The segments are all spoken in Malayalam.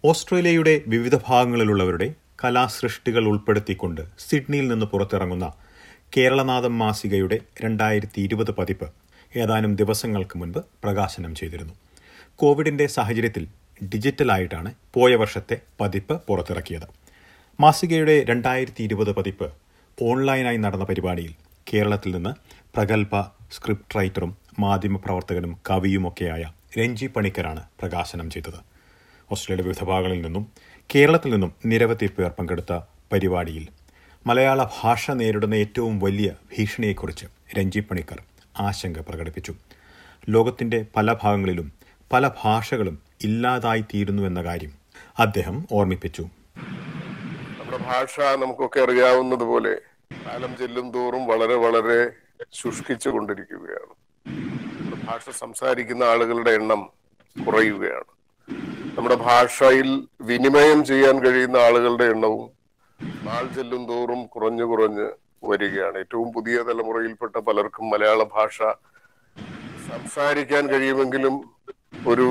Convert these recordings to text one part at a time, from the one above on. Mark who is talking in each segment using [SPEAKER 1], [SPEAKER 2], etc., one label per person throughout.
[SPEAKER 1] ഓസ്ട്രേലിയയുടെ വിവിധ ഭാഗങ്ങളിലുള്ളവരുടെ കലാസൃഷ്ടികൾ ഉൾപ്പെടുത്തിക്കൊണ്ട് സിഡ്നിയിൽ നിന്ന് പുറത്തിറങ്ങുന്ന കേരളനാഥം മാസികയുടെ രണ്ടായിരത്തി ഇരുപത് പതിപ്പ് ഏതാനും ദിവസങ്ങൾക്ക് മുൻപ് പ്രകാശനം ചെയ്തിരുന്നു കോവിഡിന്റെ സാഹചര്യത്തിൽ ഡിജിറ്റലായിട്ടാണ് പോയ വർഷത്തെ പതിപ്പ് പുറത്തിറക്കിയത് മാസികയുടെ രണ്ടായിരത്തി ഇരുപത് പതിപ്പ് ഓൺലൈനായി നടന്ന പരിപാടിയിൽ കേരളത്തിൽ നിന്ന് പ്രഗത്ഭ സ്ക്രിപ്റ്റ് റൈറ്ററും മാധ്യമപ്രവർത്തകനും കവിയുമൊക്കെയായ രഞ്ജി പണിക്കരാണ് പ്രകാശനം ചെയ്തത് ഓസ്ട്രേലിയയുടെ വിവിധ ഭാഗങ്ങളിൽ നിന്നും കേരളത്തിൽ നിന്നും നിരവധി പേർ പങ്കെടുത്ത പരിപാടിയിൽ മലയാള ഭാഷ നേരിടുന്ന ഏറ്റവും വലിയ ഭീഷണിയെക്കുറിച്ച് രഞ്ജി പണിക്കർ ആശങ്ക പ്രകടിപ്പിച്ചു ലോകത്തിന്റെ പല ഭാഗങ്ങളിലും പല ഭാഷകളും ഇല്ലാതായിത്തീരുന്നു എന്ന കാര്യം അദ്ദേഹം ഓർമ്മിപ്പിച്ചു
[SPEAKER 2] നമ്മുടെ ഭാഷ നമുക്കൊക്കെ അറിയാവുന്നതുപോലെ കാലം ചെല്ലും തോറും വളരെ വളരെ ശുഷ്കിച്ചു കൊണ്ടിരിക്കുകയാണ് നമ്മുടെ ഭാഷ സംസാരിക്കുന്ന ആളുകളുടെ എണ്ണം കുറയുകയാണ് നമ്മുടെ ഭാഷയിൽ വിനിമയം ചെയ്യാൻ കഴിയുന്ന ആളുകളുടെ എണ്ണവും നാൾ ചെല്ലും തോറും കുറഞ്ഞു കുറഞ്ഞ് വരികയാണ് ഏറ്റവും പുതിയ തലമുറയിൽപ്പെട്ട പലർക്കും മലയാള ഭാഷ സംസാരിക്കാൻ കഴിയുമെങ്കിലും ഒരു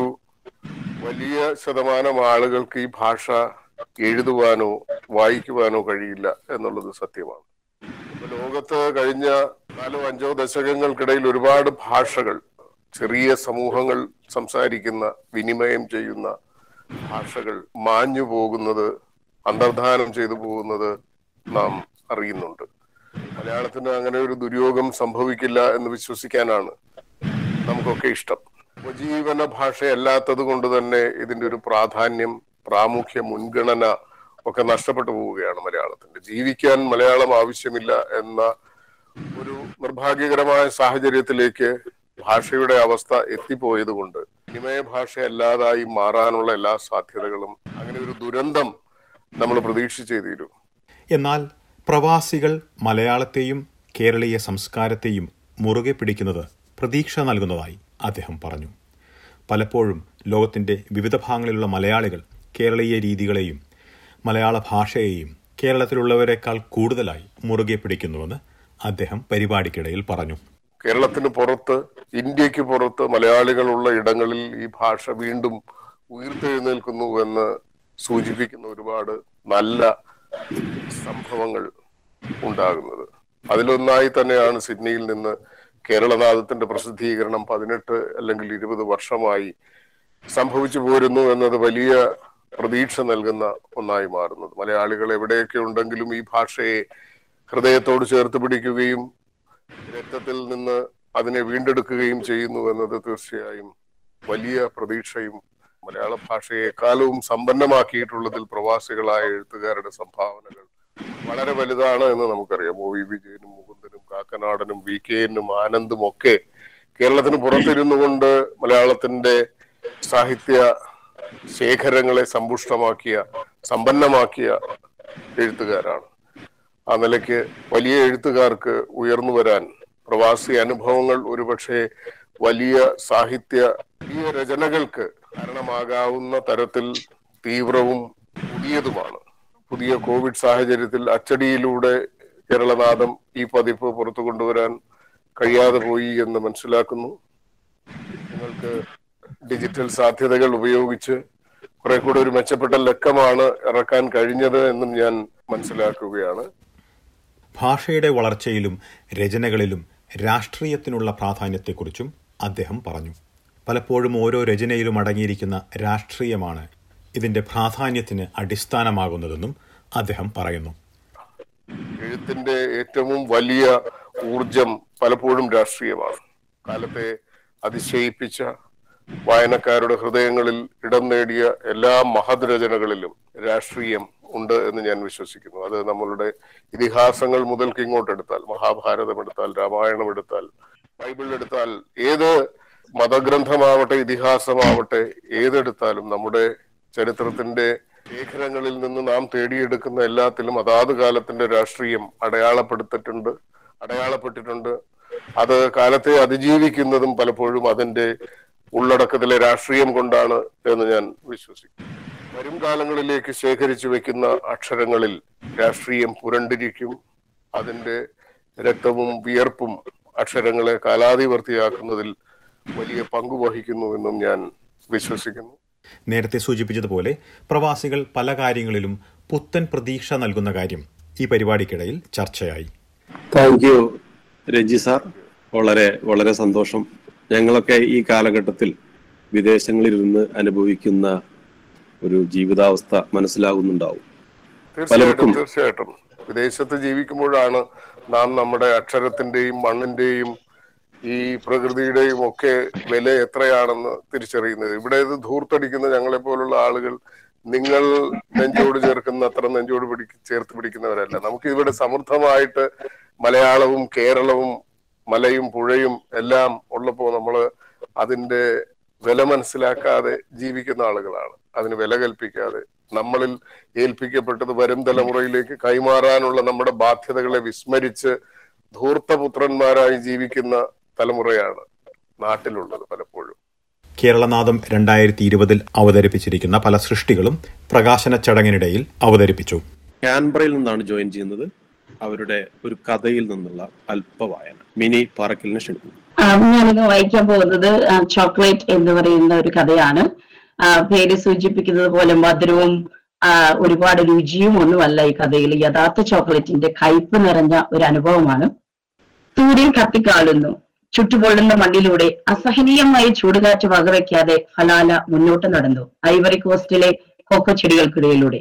[SPEAKER 2] വലിയ ശതമാനം ആളുകൾക്ക് ഈ ഭാഷ എഴുതുവാനോ വായിക്കുവാനോ കഴിയില്ല എന്നുള്ളത് സത്യമാണ് ഇപ്പൊ ലോകത്ത് കഴിഞ്ഞ നാലോ അഞ്ചോ ദശകങ്ങൾക്കിടയിൽ ഒരുപാട് ഭാഷകൾ ചെറിയ സമൂഹങ്ങൾ സംസാരിക്കുന്ന വിനിമയം ചെയ്യുന്ന ഭാഷകൾ മാഞ്ഞു പോകുന്നത് അന്തർധാനം ചെയ്തു പോകുന്നത് നാം അറിയുന്നുണ്ട് മലയാളത്തിന് അങ്ങനെ ഒരു ദുര്യോഗം സംഭവിക്കില്ല എന്ന് വിശ്വസിക്കാനാണ് നമുക്കൊക്കെ ഇഷ്ടം ഉപജീവന ഭാഷയല്ലാത്തത് കൊണ്ട് തന്നെ ഇതിന്റെ ഒരു പ്രാധാന്യം പ്രാമുഖ്യ മുൻഗണന ഒക്കെ നഷ്ടപ്പെട്ടു പോവുകയാണ് മലയാളത്തിന്റെ ജീവിക്കാൻ മലയാളം ആവശ്യമില്ല എന്ന ഒരു നിർഭാഗ്യകരമായ സാഹചര്യത്തിലേക്ക് ഭാഷയുടെ അവസ്ഥ എത്തിപ്പോയത് കൊണ്ട് വിനിമയ ഭാഷയല്ലാതായി മാറാനുള്ള എല്ലാ സാധ്യതകളും അങ്ങനെ ഒരു ദുരന്തം നമ്മൾ പ്രതീക്ഷിച്ചേ തീരൂ
[SPEAKER 1] എന്നാൽ പ്രവാസികൾ മലയാളത്തെയും കേരളീയ സംസ്കാരത്തെയും മുറുകെ പിടിക്കുന്നത് പ്രതീക്ഷ നൽകുന്നതായി അദ്ദേഹം പറഞ്ഞു പലപ്പോഴും ലോകത്തിന്റെ വിവിധ ഭാഗങ്ങളിലുള്ള മലയാളികൾ കേരളീയ രീതികളെയും മലയാള ഭാഷയെയും കേരളത്തിലുള്ളവരെക്കാൾ കൂടുതലായി മുറുകെ പിടിക്കുന്നുവെന്ന് അദ്ദേഹം പരിപാടിക്കിടയിൽ പറഞ്ഞു
[SPEAKER 2] കേരളത്തിന് പുറത്ത് ഇന്ത്യക്ക് പുറത്ത് മലയാളികളുള്ള ഇടങ്ങളിൽ ഈ ഭാഷ വീണ്ടും ഉയർത്തെഴുന്നേൽക്കുന്നു എന്ന് സൂചിപ്പിക്കുന്ന ഒരുപാട് നല്ല സംഭവങ്ങൾ ഉണ്ടാകുന്നത് അതിലൊന്നായി തന്നെയാണ് സിഡ്നിയിൽ നിന്ന് കേരളനാഥത്തിന്റെ പ്രസിദ്ധീകരണം പതിനെട്ട് അല്ലെങ്കിൽ ഇരുപത് വർഷമായി സംഭവിച്ചു പോരുന്നു എന്നത് വലിയ പ്രതീക്ഷ നൽകുന്ന ഒന്നായി മാറുന്നത് മലയാളികൾ എവിടെയൊക്കെ ഉണ്ടെങ്കിലും ഈ ഭാഷയെ ഹൃദയത്തോട് ചേർത്ത് പിടിക്കുകയും രക്തത്തിൽ നിന്ന് അതിനെ വീണ്ടെടുക്കുകയും ചെയ്യുന്നു എന്നത് തീർച്ചയായും വലിയ പ്രതീക്ഷയും മലയാള ഭാഷയെ എക്കാലവും സമ്പന്നമാക്കിയിട്ടുള്ളതിൽ പ്രവാസികളായ എഴുത്തുകാരുടെ സംഭാവനകൾ വളരെ വലുതാണ് എന്ന് നമുക്കറിയാം ഒ വി വിജയനും മുകുന്ദനും കാക്കനാടനും വി കെ എനും ആനന്ദും ഒക്കെ കേരളത്തിന് പുറത്തിരുന്നു കൊണ്ട് മലയാളത്തിന്റെ സാഹിത്യ ശേഖരങ്ങളെ സമ്പുഷ്ടമാക്കിയ സമ്പന്നമാക്കിയ എഴുത്തുകാരാണ് ആ നിലയ്ക്ക് വലിയ എഴുത്തുകാർക്ക് ഉയർന്നു വരാൻ പ്രവാസി അനുഭവങ്ങൾ ഒരുപക്ഷെ വലിയ സാഹിത്യ വലിയ രചനകൾക്ക് കാരണമാകാവുന്ന തരത്തിൽ തീവ്രവും പുതിയതുമാണ് പുതിയ കോവിഡ് സാഹചര്യത്തിൽ അച്ചടിയിലൂടെ കേരളനാഥം ഈ പതിപ്പ് പുറത്തു കൊണ്ടുവരാൻ കഴിയാതെ പോയി എന്ന് മനസ്സിലാക്കുന്നു നിങ്ങൾക്ക് ഡിജിറ്റൽ സാധ്യതകൾ ഉപയോഗിച്ച് കുറെ കൂടെ ഒരു മെച്ചപ്പെട്ട ലക്കമാണ് ഇറക്കാൻ കഴിഞ്ഞത് എന്നും ഞാൻ മനസ്സിലാക്കുകയാണ്
[SPEAKER 1] ഭാഷയുടെ വളർച്ചയിലും രചനകളിലും രാഷ്ട്രീയത്തിനുള്ള പ്രാധാന്യത്തെക്കുറിച്ചും അദ്ദേഹം പറഞ്ഞു പലപ്പോഴും ഓരോ രചനയിലും അടങ്ങിയിരിക്കുന്ന രാഷ്ട്രീയമാണ് ഇതിന്റെ പ്രാധാന്യത്തിന് അടിസ്ഥാനമാകുന്നതെന്നും അദ്ദേഹം പറയുന്നു
[SPEAKER 2] എഴുത്തിന്റെ ഏറ്റവും വലിയ ഊർജം പലപ്പോഴും രാഷ്ട്രീയമാണ് കാലത്തെ അതിശയിപ്പിച്ച വായനക്കാരുടെ ഹൃദയങ്ങളിൽ ഇടം നേടിയ എല്ലാ മഹത് രചനകളിലും രാഷ്ട്രീയം ഉണ്ട് എന്ന് ഞാൻ വിശ്വസിക്കുന്നു അത് നമ്മളുടെ ഇതിഹാസങ്ങൾ മുതൽക്ക് ഇങ്ങോട്ട് എടുത്താൽ മഹാഭാരതം എടുത്താൽ രാമായണം എടുത്താൽ ബൈബിൾ എടുത്താൽ ഏത് മതഗ്രന്ഥമാവട്ടെ ഇതിഹാസമാവട്ടെ ഏതെടുത്താലും നമ്മുടെ ചരിത്രത്തിന്റെ ലേഖനങ്ങളിൽ നിന്ന് നാം തേടിയെടുക്കുന്ന എല്ലാത്തിലും അതാത് കാലത്തിന്റെ രാഷ്ട്രീയം അടയാളപ്പെടുത്തിയിട്ടുണ്ട് അടയാളപ്പെട്ടിട്ടുണ്ട് അത് കാലത്തെ അതിജീവിക്കുന്നതും പലപ്പോഴും അതിന്റെ ഉള്ളടക്കത്തിലെ രാഷ്ട്രീയം കൊണ്ടാണ് എന്ന് ഞാൻ വിശ്വസിക്കുന്നു വരും കാലങ്ങളിലേക്ക് ശേഖരിച്ചു വെക്കുന്ന അക്ഷരങ്ങളിൽ രാഷ്ട്രീയം പുരണ്ടിരിക്കും അതിന്റെ രക്തവും വിയർപ്പും അക്ഷരങ്ങളെ കാലാതിവർത്തിയാക്കുന്നതിൽ വലിയ പങ്ക് വഹിക്കുന്നുവെന്നും ഞാൻ വിശ്വസിക്കുന്നു
[SPEAKER 1] നേരത്തെ സൂചിപ്പിച്ചതുപോലെ പ്രവാസികൾ പല കാര്യങ്ങളിലും പുത്തൻ പ്രതീക്ഷ നൽകുന്ന കാര്യം ഈ പരിപാടിക്കിടയിൽ ചർച്ചയായി
[SPEAKER 3] താങ്ക് യു രഞ്ജി സാർ വളരെ വളരെ സന്തോഷം ഞങ്ങളൊക്കെ ഈ കാലഘട്ടത്തിൽ വിദേശങ്ങളിലിരുന്ന് അനുഭവിക്കുന്ന ഒരു ജീവിതാവസ്ഥ മനസ്സിലാകുന്നുണ്ടാവും
[SPEAKER 2] തീർച്ചയായിട്ടും തീർച്ചയായിട്ടും വിദേശത്ത് ജീവിക്കുമ്പോഴാണ് നാം നമ്മുടെ അക്ഷരത്തിന്റെയും മണ്ണിന്റെയും ഈ പ്രകൃതിയുടെയും ഒക്കെ വില എത്രയാണെന്ന് തിരിച്ചറിയുന്നത് ഇവിടെ ഇത് ധൂർത്തടിക്കുന്ന ഞങ്ങളെ പോലുള്ള ആളുകൾ നിങ്ങൾ നെഞ്ചോട് ചേർക്കുന്ന അത്ര നെഞ്ചോട് പിടി ചേർത്ത് പിടിക്കുന്നവരല്ല നമുക്ക് ഇവിടെ സമൃദ്ധമായിട്ട് മലയാളവും കേരളവും മലയും പുഴയും എല്ലാം ഉള്ളപ്പോ നമ്മള് അതിന്റെ വില മനസ്സിലാക്കാതെ ജീവിക്കുന്ന ആളുകളാണ് അതിന് വില കൽപ്പിക്കാതെ നമ്മളിൽ ഏൽപ്പിക്കപ്പെട്ടത് വരും തലമുറയിലേക്ക് കൈമാറാനുള്ള നമ്മുടെ ബാധ്യതകളെ വിസ്മരിച്ച് ധൂർത്തപുത്രന്മാരായി ജീവിക്കുന്ന തലമുറയാണ് നാട്ടിലുള്ളത് പലപ്പോഴും
[SPEAKER 1] കേരളനാദം രണ്ടായിരത്തി ഇരുപതിൽ അവതരിപ്പിച്ചിരിക്കുന്ന പല സൃഷ്ടികളും പ്രകാശന ചടങ്ങിനിടയിൽ അവതരിപ്പിച്ചു
[SPEAKER 3] ക്യാൻബറയിൽ നിന്നാണ് ജോയിൻ ചെയ്യുന്നത് അവരുടെ ഒരു കഥയിൽ നിന്നുള്ള അല്പവായന മിനി പാറക്കലിനെ ക്ഷണിക്കുന്നു
[SPEAKER 4] ആ, ഞാനിന്ന് വായിക്കാൻ പോകുന്നത് ആ, ചോക്ലേറ്റ് എന്ന് പറയുന്ന ഒരു കഥയാണ് ആ, പേര് സൂചിപ്പിക്കുന്നത് പോലെ മധുരവും ആ, ഒരുപാട് രുചിയും ഒന്നുമല്ല ഈ കഥയിൽ യഥാർത്ഥ ചോക്ലേറ്റിന്റെ കയ്പ് നിറഞ്ഞ ഒരു അനുഭവമാണ് സൂര്യൻ കത്തിക്കാളുന്നു ചുട്ടുപൊള്ളുന്ന മണ്ണിലൂടെ അസഹനീയമായ ചൂടുകാറ്റ് വകവയ്ക്കാതെ ഫലാല മുന്നോട്ട് നടന്നു ഐവറി കോസ്റ്റിലെ കൊക്കോ ചെടികൾക്കിടയിലൂടെ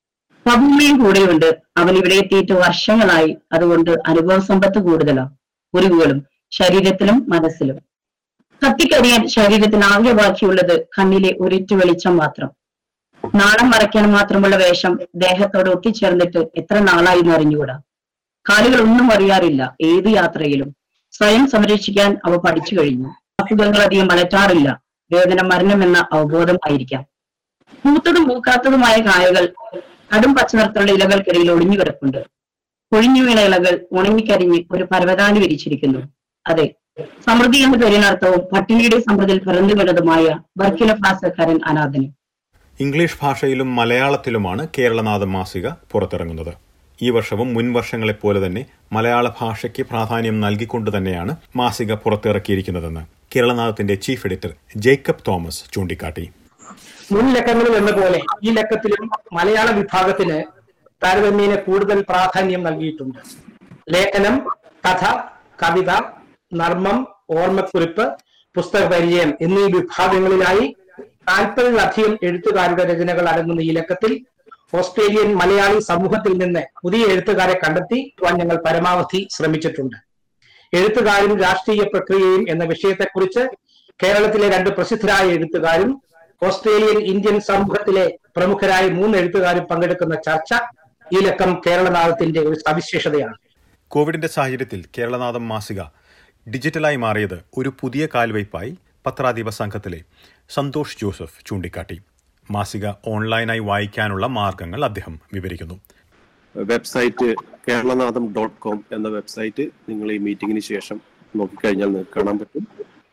[SPEAKER 4] പബ്മയും കൂടെയുണ്ട് അവൻ ഇവിടെ എത്തിയിട്ട് വർഷങ്ങളായി അതുകൊണ്ട് അനുഭവ സമ്പത്ത് കൂടുതലാണ് മുറിവുകളും ശരീരത്തിലും മനസ്സിലും കത്തിക്കരിയാൻ ശരീരത്തിന് ആകെ ബാക്കിയുള്ളത് കണ്ണിലെ ഒരിറ്റു വെളിച്ചം മാത്രം നാണം മറയ്ക്കാൻ മാത്രമുള്ള വേഷം ദേഹത്തോട് ഒത്തിച്ചേർന്നിട്ട് എത്ര നാളായി എന്ന് അറിഞ്ഞുകൂടാ കാലുകൾ ഒന്നും അറിയാറില്ല ഏത് യാത്രയിലും സ്വയം സംരക്ഷിക്കാൻ അവ പഠിച്ചു കഴിഞ്ഞു അസുഖങ്ങൾ അധികം അലറ്റാറില്ല വേദന മരണമെന്ന അവബോധമായിരിക്കാം മൂത്തതും മൂക്കാത്തതുമായ കായകൾ കടും പച്ചനിറത്തുള്ള ഇലകൾക്കിടയിൽ ഒളിഞ്ഞു കിടപ്പുണ്ട് കൊഴിഞ്ഞു വീണ ഇലകൾ ഉണങ്ങിക്കരിഞ്ഞ് ഒരു പരവതാനി വിരിച്ചിരിക്കുന്നു അതെ സമൃദ്ധി എന്ന പേരിനർത്ഥവും പട്ടിണിയുടെ സമൃദ്ധിയിൽ പിറന്നു വീണതുമായ ബർക്കിന ഫാസക്കാരൻ അനാഥന്
[SPEAKER 1] ഇംഗ്ലീഷ് ഭാഷയിലും മലയാളത്തിലുമാണ് കേരളനാഥം മാസിക പുറത്തിറങ്ങുന്നത് ഈ വർഷവും മുൻ വർഷങ്ങളെപ്പോലെ തന്നെ മലയാള ഭാഷയ്ക്ക് പ്രാധാന്യം നൽകിക്കൊണ്ട് തന്നെയാണ് മാസിക പുറത്തിറക്കിയിരിക്കുന്നതെന്ന് കേരളനാഥത്തിന്റെ ചീഫ് എഡിറ്റർ ജേക്കബ് തോമസ് ചൂണ്ടിക്കാട്ടി
[SPEAKER 5] മുൻ ലക്കങ്ങളിൽ എന്ന പോലെ ഈ ലക്കത്തിലും മലയാള വിഭാഗത്തിന് താരതമ്യേന കൂടുതൽ പ്രാധാന്യം നൽകിയിട്ടുണ്ട് ലേഖനം കഥ കവിത നർമ്മം ഓർമ്മക്കുറിപ്പ് പുസ്തക പരിചയം എന്നീ വിഭാഗങ്ങളിലായി നാൽപ്പതിലധികം എഴുത്തുകാരുടെ രചനകൾ അടങ്ങുന്ന ഈ ലക്കത്തിൽ ഓസ്ട്രേലിയൻ മലയാളി സമൂഹത്തിൽ നിന്ന് പുതിയ എഴുത്തുകാരെ കണ്ടെത്തി വാൻ ഞങ്ങൾ പരമാവധി ശ്രമിച്ചിട്ടുണ്ട് എഴുത്തുകാരും രാഷ്ട്രീയ പ്രക്രിയയും എന്ന വിഷയത്തെക്കുറിച്ച് കേരളത്തിലെ രണ്ട് പ്രസിദ്ധരായ എഴുത്തുകാരും ഓസ്ട്രേലിയൻ ഇന്ത്യൻ സമൂഹത്തിലെ പ്രമുഖരായ മൂന്ന് എഴുത്തുകാരും പങ്കെടുക്കുന്ന ചർച്ച ഈ ലക്കം കേരളനാഥത്തിന്റെ ഒരു സവിശേഷതയാണ്
[SPEAKER 1] കോവിഡിന്റെ സാഹചര്യത്തിൽ കേരളനാഥം മാസിക ഡിജിറ്റലായി മാറിയത് ഒരു പുതിയ കാൽവയ്പായി പത്രാധിപ സംഘത്തിലെ സന്തോഷ് ജോസഫ് ചൂണ്ടിക്കാട്ടി മാസിക ഓൺലൈനായി വായിക്കാനുള്ള മാർഗങ്ങൾ അദ്ദേഹം വിവരിക്കുന്നു
[SPEAKER 3] വെബ്സൈറ്റ് കേരളനാഥം ഡോട്ട് കോം എന്ന വെബ്സൈറ്റ് നിങ്ങൾ ഈ മീറ്റിംഗിന് ശേഷം നോക്കിക്കഴിഞ്ഞാൽ നിങ്ങൾക്ക് കാണാൻ പറ്റും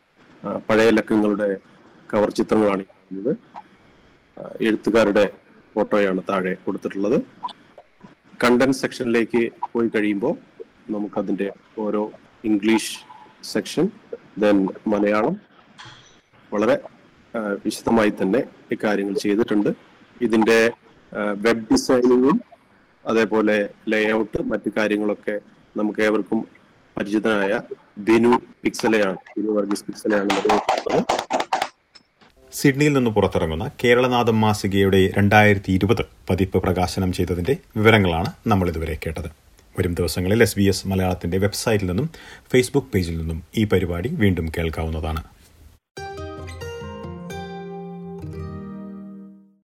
[SPEAKER 3] ആ, പഴയ ലക്കങ്ങളുടെ കവർ ചിത്രങ്ങളാണ് ഈ കാണുന്നത് ആ, എഴുത്തുകാരുടെ ഫോട്ടോയാണ് താഴെ കൊടുത്തിട്ടുള്ളത് കണ്ടന്റ് സെക്ഷനിലേക്ക് പോയി കഴിയുമ്പോൾ നമുക്കതിന്റെ ഓരോ ഇംഗ്ലീഷ് സെക്ഷൻ ദെൻ മലയാളം വളരെ ആ, വിശദമായി തന്നെ ഇക്കാര്യങ്ങൾ ചെയ്തിട്ടുണ്ട് ഇതിന്റെ വെബ് ഡിസൈനിങ്ങും അതേപോലെ ലേഔട്ട് മറ്റു കാര്യങ്ങളൊക്കെ നമുക്ക് ഏവർക്കും പരിചിതനായ ബിനു പിക്സലയാണ് ബിനു വർഗീസ് പിക്സലയാണ് നിർവഹിക്കുന്നത്
[SPEAKER 1] സിഡ്നിയിൽ നിന്ന് പുറത്തിറങ്ങുന്ന കേരളനാഥം മാസികയുടെ രണ്ടായിരത്തി ഇരുപത് പതിപ്പ് പ്രകാശനം ചെയ്തതിന്റെ വിവരങ്ങളാണ് നമ്മൾ ഇതുവരെ കേട്ടത് വരും ദിവസങ്ങളിൽ എസ് ബി എസ് മലയാളത്തിന്റെ വെബ്സൈറ്റിൽ നിന്നും ഫേസ്ബുക്ക് പേജിൽ നിന്നും ഈ പരിപാടി വീണ്ടും കേൾക്കാവുന്നതാണ്